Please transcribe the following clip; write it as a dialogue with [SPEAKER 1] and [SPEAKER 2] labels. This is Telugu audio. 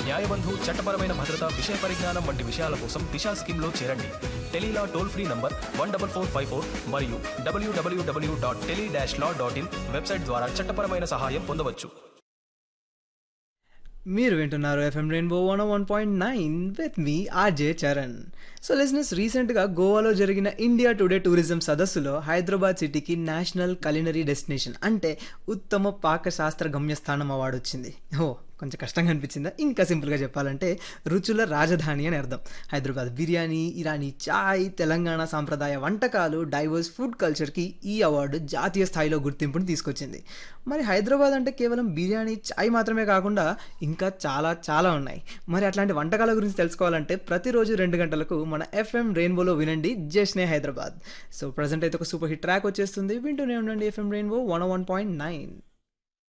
[SPEAKER 1] న్యాయబంధు చట్టపరమైన భద్రత విషయ పరిజ్ఞానం వంటి విషయాల కోసం దిశా స్కీమ్లో చేరండి tele law toll free number one double four five four మరియు W W W dot tele dash law dot in website ద్వారా చట్టపరమైన సహాయం పొందవచ్చు
[SPEAKER 2] మీరు వింటున్నారు FM rainbow one one point nine with me RJ Charan so లిజినెస్ రీసెంట్గా గోవాలో జరిగిన ఇండియా టుడే టూరిజం సదస్సులో హైదరాబాద్ సిటీకి నేషనల్ కలినరీ డెస్టినేషన్ అంటే ఉత్తమ పాకశాస్త్ర గమ్యస్థానం అవార్డు వచ్చింది ఓ కొంచెం కష్టంగా అనిపించిందా ఇంకా సింపుల్గా చెప్పాలంటే రుచుల రాజధాని అని అర్థం హైదరాబాద్ బిర్యానీ ఇరానీ చాయ్ తెలంగాణ సాంప్రదాయ వంటకాలు డైవర్స్ ఫుడ్ కల్చర్కి ఈ అవార్డు జాతీయ స్థాయిలో గుర్తింపుని తీసుకొచ్చింది మరి హైదరాబాద్ అంటే కేవలం బిర్యానీ చాయ్ మాత్రమే కాకుండా ఇంకా చాలా చాలా ఉన్నాయి మరి అట్లాంటి వంటకాల గురించి తెలుసుకోవాలంటే ప్రతిరోజు రెండు గంటలకు మన ఎఫ్ఎం రెయిన్బోలో వినండి జస్నే హైదరాబాద్ సో ప్రజెంట్ అయితే ఒక సూపర్ హిట్ ట్రాక్ వచ్చేస్తుంది వింటూనే ఉండండి FM rainbow one one point nine